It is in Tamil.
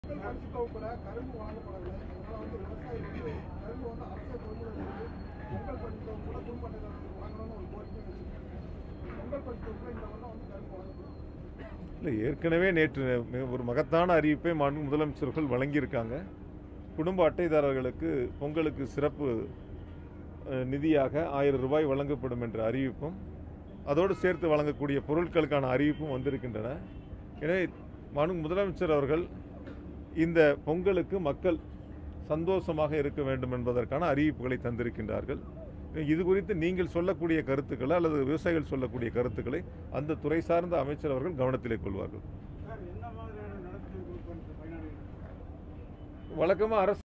அரிசி உட்பட கரும்பு வழங்கப்படவில்லை இதனால வந்து விவசாயிகளுக்கு கரும்பு வந்து அரசே கொள்முதல் செய்து பொங்கல் பரிசு உட்பட குடும்ப அட்டைதாரர்களுக்கு வழங்கணும்னு ஒரு கோரிக்கை வச்சிருக்காங்க பொங்கல் பரிசு உட்பட இந்த வருடம் வந்து கரும்பு வழங்கப்படும் இல்லை ஏற்கனவே நேற்று மிக ஒரு மகத்தான அறிவிப்பை மாண்பு முதலமைச்சர்கள் வழங்கியிருக்காங்க குடும்ப அட்டைதாரர்களுக்கு பொங்கலுக்கு சிறப்பு அஹ், நிதியாக ஆயிரம் ரூபாய் வழங்கப்படும் என்ற அறிவிப்பும் அதோடு சேர்த்து வழங்கக்கூடிய பொருட்களுக்கான அறிவிப்பும் வந்திருக்கின்றன எனவே மாண்பு முதலமைச்சர் அவர்கள் இந்த பொங்கலுக்கு மக்கள் சந்தோஷமாக இருக்க வேண்டும் என்பதற்கான அறிவிப்புகளை தந்திருக்கின்றார்கள் இது குறித்து நீங்கள் சொல்லக்கூடிய கருத்துக்களை அல்லது விவசாயிகள் சொல்லக்கூடிய கருத்துக்களை அந்த துறை சார்ந்த அமைச்சர் அவர்கள் கவனத்திலே கொள்வார்கள் சார் என்ன மாதிரியான நடவடிக்கை பயனாளிகள் வழக்கமாக அரசு